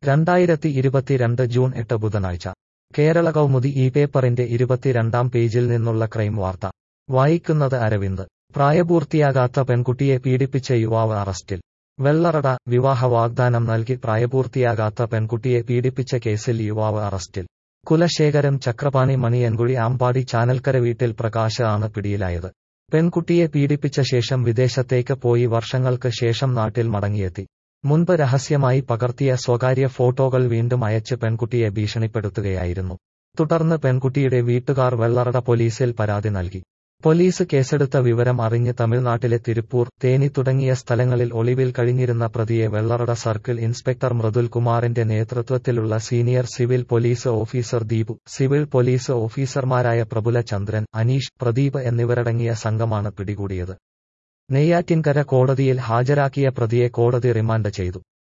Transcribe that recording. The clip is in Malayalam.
രണ്ടായിരത്തി ഇരുപത്തിരണ്ട് ജൂൺ എട്ട് ബുധനാഴ്ച കേരള കൗമുദി ഈ പേപ്പറിന്റെ ഇരുപത്തിരണ്ടാം പേജിൽ നിന്നുള്ള ക്രൈം വാർത്ത വായിക്കുന്നത് അരവിന്ദ് പ്രായപൂർത്തിയാകാത്ത പെൺകുട്ടിയെ പീഡിപ്പിച്ച യുവാവ് അറസ്റ്റിൽ വെള്ളറട വിവാഹ വാഗ്ദാനം നൽകി പ്രായപൂർത്തിയാകാത്ത പെൺകുട്ടിയെ പീഡിപ്പിച്ച കേസിൽ യുവാവ് അറസ്റ്റിൽ കുലശേഖരം ചക്രപാണി മണിയൻകുഴി ആമ്പാടി ചാനൽക്കര വീട്ടിൽ പ്രകാശ് ആണ് പിടിയിലായത് പെൺകുട്ടിയെ പീഡിപ്പിച്ച ശേഷം വിദേശത്തേക്ക് പോയി വർഷങ്ങൾക്ക് ശേഷം നാട്ടിൽ മടങ്ങിയെത്തി മുൻപ് രഹസ്യമായി പകർത്തിയ സ്വകാര്യ ഫോട്ടോകൾ വീണ്ടും അയച്ച് പെൺകുട്ടിയെ ഭീഷണിപ്പെടുത്തുകയായിരുന്നു തുടർന്ന് പെൺകുട്ടിയുടെ വീട്ടുകാർ വെള്ളറട പോലീസിൽ പരാതി നൽകി പോലീസ് കേസെടുത്ത വിവരം അറിഞ്ഞ് തമിഴ്നാട്ടിലെ തിരുപ്പൂർ തേനി തുടങ്ങിയ സ്ഥലങ്ങളിൽ ഒളിവിൽ കഴിഞ്ഞിരുന്ന പ്രതിയെ വെള്ളറട സർക്കിൾ ഇൻസ്പെക്ടർ മൃദുൽ കുമാറിന്റെ നേതൃത്വത്തിലുള്ള senior civil police officer Deepu civil police ഓഫീസർമാരായ പ്രഫുല ചന്ദ്രൻ അനീഷ് പ്രദീപ് എന്നിവരടങ്ങിയ സംഘമാണ് പിടികൂടിയത് നെയ്യാറ്റിൻകര കോടതിയിൽ ഹാജരാക്കിയ പ്രതിയെ കോടതി റിമാൻഡ് ചെയ്തു